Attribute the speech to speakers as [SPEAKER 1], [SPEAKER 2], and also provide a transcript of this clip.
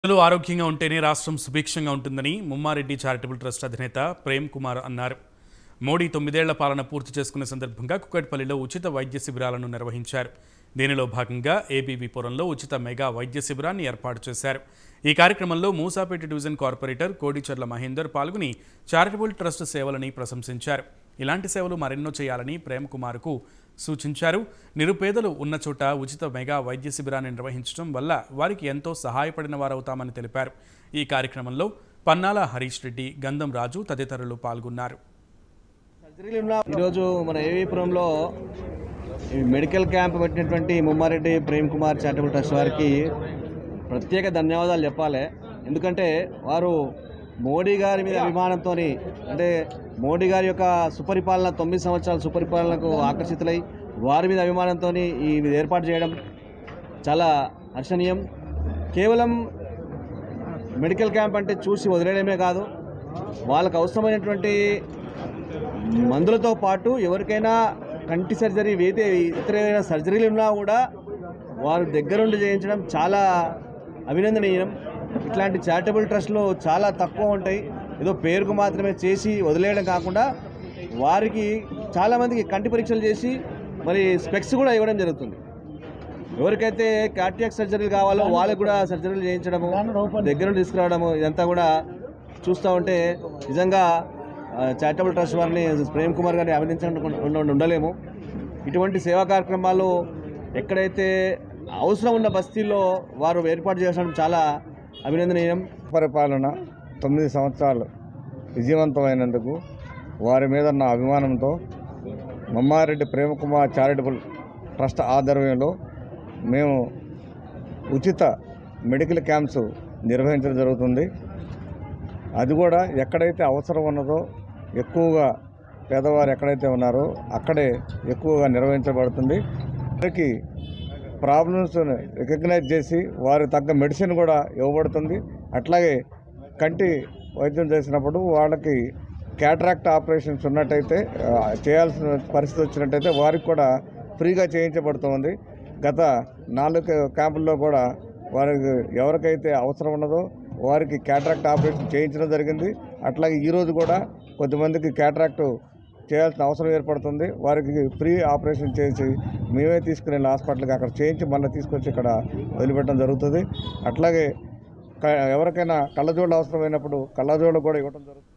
[SPEAKER 1] ప్రజలు ఆరోగ్యంగా ఉంటేనే రాష్ట్రం సుభిక్షంగా ఉంటుందని ముమ్మారెడ్డి చారిటబుల్ ట్రస్ట్ అధినేత ప్రేమ్ కుమార్ అన్నారు మోడీ తొమ్మిదేళ్ల పాలన పూర్తి చేసుకున్న సందర్భంగా కుక్కట్పల్లిలో ఉచిత వైద్య శిబిరాలను నిర్వహించారు దీనిలో భాగంగా ఏబీవీపురంలో ఉచిత మెగా వైద్య శిబిరాన్ని ఏర్పాటు చేశారు ఈ కార్యక్రమంలో మూసాపేట డివిజన్ కార్పొరేటర్ కోడిచర్ల మహేందర్ పాల్గొని చారిటబుల్ ట్రస్ట్ సేవలని ప్రశంసించారు ఇలాంటి సేవలు మరెన్నో చేయాలని ప్రేమ్ కుమార్కు సూచించారు నిరుపేదలు ఉన్న చోట ఉచిత మెగా వైద్య శిబిరాన్ని నిర్వహించడం వల్ల వారికి ఎంతో సహాయపడిన వారవుతామని తెలిపారు ఈ కార్యక్రమంలో పన్నాల హరీష్ రెడ్డి గంధం రాజు తదితరులు పాల్గొన్నారు
[SPEAKER 2] ఈరోజు మన ఏవీపురంలో ఈ మెడికల్ క్యాంప్ పెట్టినటువంటి ముమ్మారెడ్డి ప్రేమ్ కుమార్ చారిటబుల్ ట్రస్ట్ వారికి ప్రత్యేక ధన్యవాదాలు చెప్పాలి ఎందుకంటే వారు మోడీ గారి మీద అభిమానంతో అంటే మోడీ గారి యొక్క సుపరిపాలన తొమ్మిది సంవత్సరాల సుపరిపాలనకు ఆకర్షితులై వారి మీద అభిమానంతో ఈ ఇది ఏర్పాటు చేయడం చాలా హర్షణీయం కేవలం మెడికల్ క్యాంప్ అంటే చూసి వదిలేయడమే కాదు వాళ్ళకు అవసరమైనటువంటి మందులతో పాటు ఎవరికైనా కంటి సర్జరీ వేతే ఇతర సర్జరీలు ఉన్నా కూడా వారు దగ్గరుండి చేయించడం చాలా అభినందనీయం ఇట్లాంటి చారిటబుల్ ట్రస్ట్లు చాలా తక్కువ ఉంటాయి ఏదో పేరుకు మాత్రమే చేసి వదిలేయడం కాకుండా వారికి చాలామందికి కంటి పరీక్షలు చేసి మరి స్పెక్స్ కూడా ఇవ్వడం జరుగుతుంది ఎవరికైతే కార్డియాక్ సర్జరీలు కావాలో వాళ్ళకు కూడా సర్జరీలు చేయించడము దగ్గర నుండి తీసుకురావడము ఇదంతా కూడా చూస్తూ ఉంటే నిజంగా చారిటబుల్ ట్రస్ట్ వారిని ప్రేమ్ కుమార్ గారిని అభినందించకుండా ఉండలేము ఇటువంటి సేవా కార్యక్రమాలు ఎక్కడైతే అవసరం ఉన్న బస్తీల్లో వారు ఏర్పాటు చేయడం చాలా అభినందనీయం
[SPEAKER 3] పరిపాలన తొమ్మిది సంవత్సరాలు విజయవంతమైనందుకు వారి మీద నా అభిమానంతో మమ్మారెడ్డి ప్రేమకుమార్ చారిటబుల్ ట్రస్ట్ ఆధ్వర్యంలో మేము ఉచిత మెడికల్ క్యాంప్స్ నిర్వహించడం జరుగుతుంది అది కూడా ఎక్కడైతే అవసరం ఉన్నదో ఎక్కువగా పేదవారు ఎక్కడైతే ఉన్నారో అక్కడే ఎక్కువగా నిర్వహించబడుతుంది వారికి ప్రాబ్లమ్స్ రికగ్నైజ్ చేసి వారికి తగ్గ మెడిసిన్ కూడా ఇవ్వబడుతుంది అట్లాగే కంటి వైద్యం చేసినప్పుడు వాళ్ళకి క్యాటరాక్ట్ ఆపరేషన్స్ ఉన్నట్టయితే ఆ, చేయాల్సిన పరిస్థితి వచ్చినట్టయితే వారికి కూడా ఫ్రీగా చేయించబడుతుంది గత నాలుగు క్యాంపుల్లో కూడా వారికి ఎవరికైతే అవసరం ఉన్నదో వారికి క్యాటరాక్ట్ ఆపరేషన్ చేయించడం జరిగింది అట్లాగే ఈరోజు కూడా కొద్దిమందికి క్యాటరాక్ట్ చేయాల్సిన అవసరం ఏర్పడుతుంది వారికి ఫ్రీ ఆపరేషన్ చేసి మేమే తీసుకుని వెళ్ళి హాస్పిటల్కి అక్కడ చేయించి మళ్ళీ తీసుకొచ్చి ఇక్కడ వదిలిపెట్టడం జరుగుతుంది అట్లాగే క- ఎవరికైనా కళ్ళజోళ్ళు అవసరమైనప్పుడు కళ్ళజోళ్ళు కూడా ఇవ్వడం జరుగుతుంది